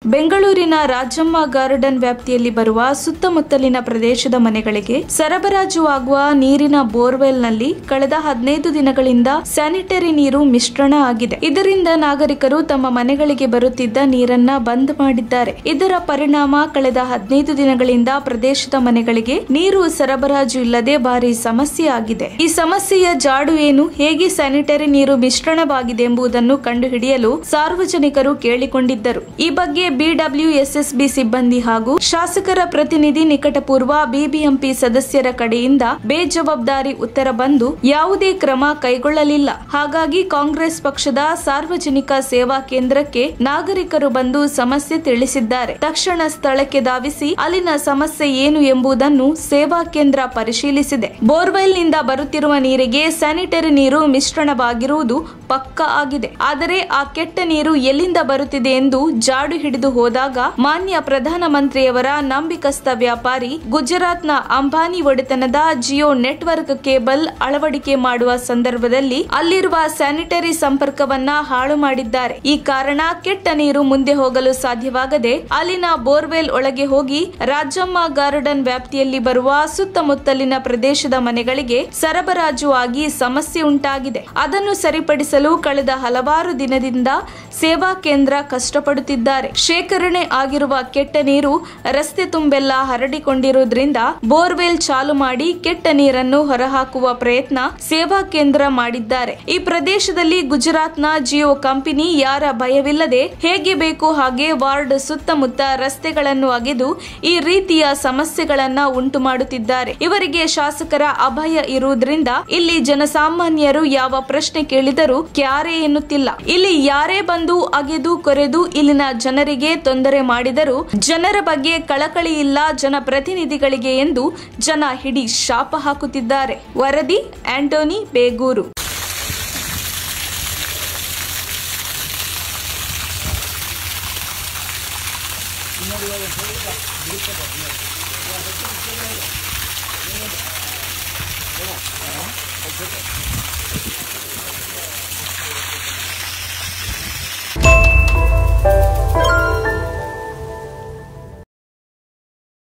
ಬೆಂಗಳೂರಿನ ರಾಜಮ್ಮ ಗಾರ್ಡನ್ ವ್ಯಾಪ್ತಿಯಲ್ಲಿ ಬರುವ ಸುತ್ತಮುತ್ತಲಿನ ಪ್ರದೇಶದ ಮನೆಗಳಿಗೆ ಸರಬರಾಜು ಆಗುವ ನೀರಿನ ಬೋರ್ವೆಲ್ನಲ್ಲಿ ಕಳೆದ ಹದಿನೈದು ದಿನಗಳಿಂದ ಸ್ಯಾನಿಟರಿ ನೀರು ಮಿಶ್ರಣ ಆಗಿದೆ ಇದರಿಂದ ನಾಗರಿಕರು ತಮ್ಮ ಮನೆಗಳಿಗೆ ಬರುತ್ತಿದ್ದ ನೀರನ್ನ ಬಂದ್ ಮಾಡಿದ್ದಾರೆ ಇದರ ಪರಿಣಾಮ ಕಳೆದ ಹದಿನೈದು ದಿನಗಳಿಂದ ಪ್ರದೇಶದ ಮನೆಗಳಿಗೆ ನೀರು ಸರಬರಾಜು ಇಲ್ಲದೆ ಭಾರಿ ಸಮಸ್ಯೆ ಆಗಿದೆ ಈ ಸಮಸ್ಯೆಯ ಜಾಡು ಏನು ಹೇಗೆ ಸ್ಯಾನಿಟರಿ ನೀರು ಮಿಶ್ರಣವಾಗಿದೆ ಎಂಬುದನ್ನು ಕಂಡುಹಿಡಿಯಲು ಸಾರ್ವಜನಿಕರು ಕೇಳಿಕೊಂಡಿದ್ದರು ಈ ಬಗ್ಗೆ ಬಿಡಬ್ಲ್ಯೂಎಸ್ಎಸ್ಬಿ ಸಿಬ್ಬಂದಿ ಹಾಗೂ ಶಾಸಕರ ಪ್ರತಿನಿಧಿ ನಿಕಟಪೂರ್ವ ಬಿಬಿಎಂಪಿ ಸದಸ್ಯರ ಕಡೆಯಿಂದ ಬೇಜವಾಬ್ದಾರಿ ಉತ್ತರ ಬಂದು ಯಾವುದೇ ಕ್ರಮ ಕೈಗೊಳ್ಳಲಿಲ್ಲ ಹಾಗಾಗಿ ಕಾಂಗ್ರೆಸ್ ಪಕ್ಷದ ಸಾರ್ವಜನಿಕ ಸೇವಾ ಕೇಂದ್ರಕ್ಕೆ ನಾಗರಿಕರು ಬಂದು ಸಮಸ್ಯೆ ತಿಳಿಸಿದ್ದಾರೆ ತಕ್ಷಣ ಸ್ಥಳಕ್ಕೆ ಧಾವಿಸಿ ಅಲ್ಲಿನ ಸಮಸ್ಯೆ ಏನು ಎಂಬುದನ್ನು ಸೇವಾ ಕೇಂದ್ರ ಪರಿಶೀಲಿಸಿದೆ ಬೋರ್ವೆಲ್ನಿಂದ ಬರುತ್ತಿರುವ ನೀರಿಗೆ ಸ್ಯಾನಿಟರಿ ನೀರು ಮಿಶ್ರಣವಾಗಿರುವುದು ಪಕ್ಕ ಆಗಿದೆ ಆದರೆ ಆ ಕೆಟ್ಟ ನೀರು ಎಲ್ಲಿಂದ ಬರುತ್ತಿದೆ ಎಂದು ಜಾಡು ಹಿಡಿದು ಹೋದಾಗ ಮಾನ್ಯ ಪ್ರಧಾನಮಂತ್ರಿಯವರ ನಂಬಿಕಸ್ಥ ವ್ಯಾಪಾರಿ ಗುಜರಾತ್ನ ಅಂಬಾನಿ ಒಡೆತನದ ಜಿಯೋ ನೆಟ್ವರ್ಕ್ ಕೇಬಲ್ ಅಳವಡಿಕೆ ಮಾಡುವ ಸಂದರ್ಭದಲ್ಲಿ ಅಲ್ಲಿರುವ ಸ್ಯಾನಿಟರಿ ಸಂಪರ್ಕವನ್ನ ಹಾಳು ಮಾಡಿದ್ದಾರೆ ಈ ಕಾರಣ ಕೆಟ್ಟ ನೀರು ಮುಂದೆ ಹೋಗಲು ಸಾಧ್ಯವಾಗದೆ ಅಲ್ಲಿನ ಬೋರ್ವೆಲ್ ಒಳಗೆ ಹೋಗಿ ರಾಜಮ್ಮ ಗಾರ್ಡನ್ ವ್ಯಾಪ್ತಿಯಲ್ಲಿ ಬರುವ ಸುತ್ತಮುತ್ತಲಿನ ಪ್ರದೇಶದ ಮನೆಗಳಿಗೆ ಸರಬರಾಜು ಆಗಿ ಸಮಸ್ಯೆ ಉಂಟಾಗಿದೆ ಅದನ್ನು ಸರಿಪಡಿಸಲು ಕಳೆದ ಹಲವಾರು ದಿನದಿಂದ ಸೇವಾ ಕೇಂದ್ರ ಕಷ್ಟಪಡುತ್ತಿದ್ದಾರೆ ಶೇಖರಣೆ ಆಗಿರುವ ಕೆಟ್ಟ ನೀರು ರಸ್ತೆ ತುಂಬೆಲ್ಲ ಹರಡಿಕೊಂಡಿರುವುದರಿಂದ ಬೋರ್ವೆಲ್ ಚಾಲು ಮಾಡಿ ಕೆಟ್ಟ ನೀರನ್ನು ಹೊರಹಾಕುವ ಪ್ರಯತ್ನ ಸೇವಾ ಕೇಂದ್ರ ಮಾಡಿದ್ದಾರೆ ಈ ಪ್ರದೇಶದಲ್ಲಿ ಗುಜರಾತ್ನ ಜಿಯೋ ಕಂಪನಿ ಯಾರ ಭಯವಿಲ್ಲದೆ ಹೇಗೆ ಬೇಕು ಹಾಗೆ ವಾರ್ಡ್ ಸುತ್ತಮುತ್ತ ರಸ್ತೆಗಳನ್ನು ಅಗೆದು ಈ ರೀತಿಯ ಸಮಸ್ಯೆಗಳನ್ನ ಉಂಟು ಮಾಡುತ್ತಿದ್ದಾರೆ ಇವರಿಗೆ ಶಾಸಕರ ಅಭಯ ಇರುವುದರಿಂದ ಇಲ್ಲಿ ಜನಸಾಮಾನ್ಯರು ಯಾವ ಪ್ರಶ್ನೆ ಕೇಳಿದರೂ ಕ್ಯಾರೆ ಎನ್ನುತ್ತಿಲ್ಲ ಇಲ್ಲಿ ಯಾರೇ ಬಂದು ಅಗೆದು ಕೊರೆದು ಇಲ್ಲಿನ ಜನರಿಗೆ ತೊಂದರೆ ಮಾಡಿದರೂ ಜನರ ಬಗ್ಗೆ ಕಳಕಳಿ ಇಲ್ಲ ಜನಪ್ರತಿನಿಧಿಗಳಿಗೆ ಎಂದು ಜನ ಹಿಡಿ ಶಾಪ ಹಾಕುತ್ತಿದ್ದಾರೆ ವರದಿ ಆಂಟೋನಿ ಬೇಗೂರು